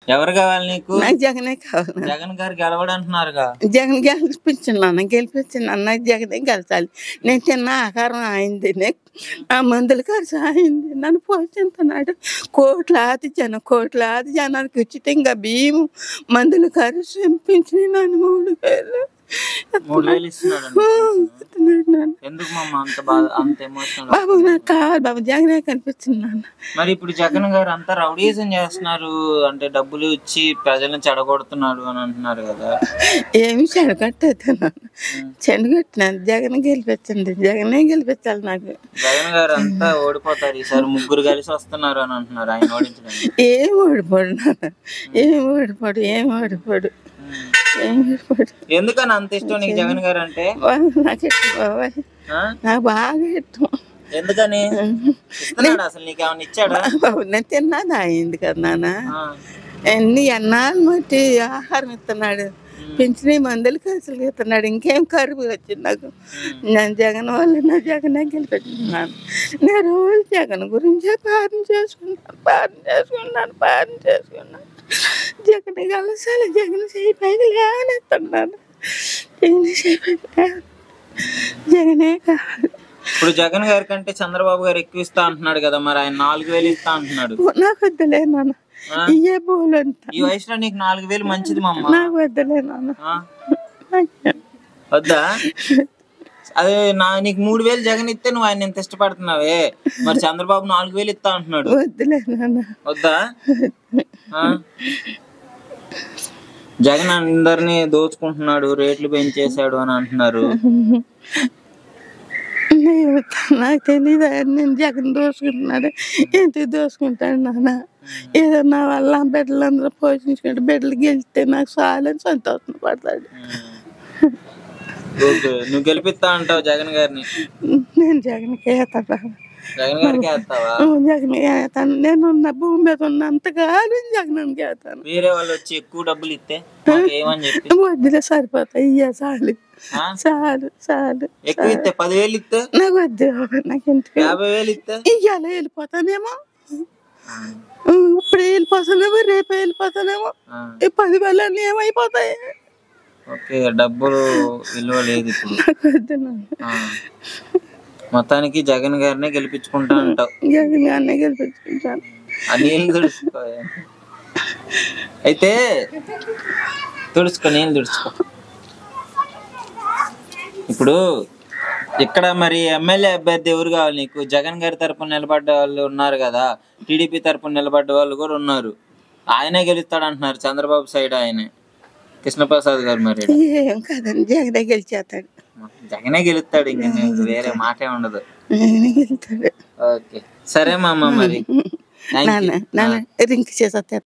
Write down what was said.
ఎవరు కావాలి నీకు నాకు జగనే కావాలి జగన్ గారు గెలవడంటున్నారుగా జగన్ గెలిపించున్నాను గెలిపించున్నాను నాకు జగనే గెలిచాలి నేను తిన్న ఆహారం అయింది ఆ మందుల ఖర్చు అయింది నన్ను పోషిస్తున్నాడు కోట్లాది జనం కోట్లాది జనానికి ఉచితంగా బియ్యం మందుల ఖర్చు పెంచినాయి నన్ను మూడు వేలు మూడు వేలు ఇస్తున్నాడు ఎత్తున్నాడు నన్ను ఎందుకు మమ్మ అంత బాధ అంత ఎమోషనల్ బాబు నాకు కావాలి బాబు జగనే కనిపిస్తున్నాను మరి ఇప్పుడు జగన్ గారు అంతా రౌడీజం చేస్తున్నారు అంటే డబ్బులు ఇచ్చి ప్రజలను చెడగొడుతున్నాడు అని అంటున్నారు కదా ఏమి చెడగట్టదు నన్ను చెడగొట్టినాను జగన్ గెలిపించండి జగనే గెలిపించాలి నాకు జగన్ గారు అంతా ఓడిపోతారు ఈసారి ముగ్గురు కలిసి వస్తున్నారు అని అంటున్నారు ఆయన ఓడించడానికి ఏం ఓడిపోడు నాన్న ఏం ఓడిపోడు ఏం ఓడిపోడు ఏం ఓడిపోడు ఎందుకని అంత ఇష్టం నీకు జగన్ గారు అంటే బాబు నాకు ఇష్టం బాబాయ్ ఆ? నాకు బాగా ఇష్టం ఎందుకని ఇస్తున్నాడు అసలు నీకు ఏమైనా ఇచ్చాడా బాబు నేను తిన్నది అయింది కదా నాన్న ఆ. ఎన్ని ఎన్నాళ్ళు మట్టి ఆహారం ఇస్తున్నాడు పెంచిన మందులు ఖర్చులు ఇస్తున్నాడు ఇంకేం కరువు వచ్చింది నాకు నేను జగన్ వల్ల నా జగనే గెలిపించుకున్నాను నేను రోజు జగన్ గురించే పాలన చేసుకున్నాను పాలన చేసుకున్నాను పాలన చేసుకున్నాను జగన్ కలసాలి జగన్ చేయి పైకి లేవనెత్తున్నాను జగన్ చేయి పైకి లేవ- జగనే కావాలి ఇప్పుడు జగన్ గారి కంటే చంద్రబాబు గారు ఎక్కువ ఇస్తా అంటున్నాడు కదా మరి ఆయన నాలుగు వేలు ఇస్తా అంటున్నాడు నాకు వద్దులే నాన్న ఆ? ఇయ్యే పూలు అంట ఈ వయసులో నీకు నాలుగు వేలు మంచిది మమ్మ నాకు వద్దులే నాన్న ఆ? నాకు- వద్దా అదే నా నీకు మూడు వేలు జగన్ ఇస్తే నువ్వు ఆయన ఎంత ఇష్టపడుతున్నావే మరి చంద్రబాబు నాలుగు వేలు ఇస్తా అంటున్నాడు వద్దులే నాన్న వద్దా ఆ? జగన్ అందరినీ దోచుకుంటున్నాడు రేట్లు పెంచేశాడు అని అంటున్నారు నేను- నాకు తెలియదు నేను జగన్ దోసుకుంటున్నాడు ఎందుకు దోసుకుంటాడు నాన్న ఏదో నా వల్ల బిడ్డలందరూ పోషించుకుంటే బిడ్డలు గెలిస్తే నాకు చాలని సంతోషం పడతాడు ఓకే. నువ్వు గెలిపిస్తా అంటావు జగన్ గారిని నేను జగన్కి వేస్తాను జగన్ గారికి వేస్తావా జగన్ వేస్తాను నేను ఉన్న భూమి మీద ఉన్నంతకాలం జగన్కి వేస్తాను వేరే వాళ్ళు వచ్చి ఎక్కువ డబ్బులు ఇస్తే మాకు ఏమని చెప్పి వద్దులే సరిపోతాయి ఇయ్య చాలు ఆ? చాలు చాలు ఎక్కువ ఇస్తే పదివేలు ఇస్తే నాకు వద్దు బాబా, నాకు ఎందుకు యాభై వేలు ఇస్తే ఇయ్యాల వెళ్ళిపోతానేమో ఇప్పుడు వెళ్ళిపోతానేమో రేపు వెళ్ళిపోతానేమో ఆ. ఈ పది వేలన్నీ ఏమైపోతాయి ఓకే డబ్బులు విలువ లేదు ఇప్పుడు నాకు వద్దు నాన్న. ఆ. మొత్తానికి జగన్ గారినే గెలిపించుకుంటా అంటావు జగన్ గారినే గెలిపించుకుంటాను ఆ నీళ్ళు తుడుచుకో అయితే తుడుచుకో నీళ్ళు తుడుచుకో ఇప్పుడు ఇక్కడ మరి ఎమ్మెల్యే అభ్యర్థి ఎవరు కావాలి నీకు జగన్ గారి తరపున నిలబడ్డ వాళ్ళు ఉన్నారు కదా టీడీపీ తరపున నిలబడ్డ వాళ్ళు కూడా ఉన్నారు ఆయనే గెలుస్తాడు అంటున్నారు చంద్రబాబు సైడ్ ఆయనే కృష్ణప్రసాద్ గారు మరి ఏం కాదండి జగనే గెలిచేస్తాడు జగనే గెలుస్తాడు ఇంక నీకు వేరే మాటే ఉండదు జగనే గెలుస్తాడు ఓకే సరే మా అమ్మ మరి Thank you. నాన్న నాన్న రింక్ చేసేస్తాను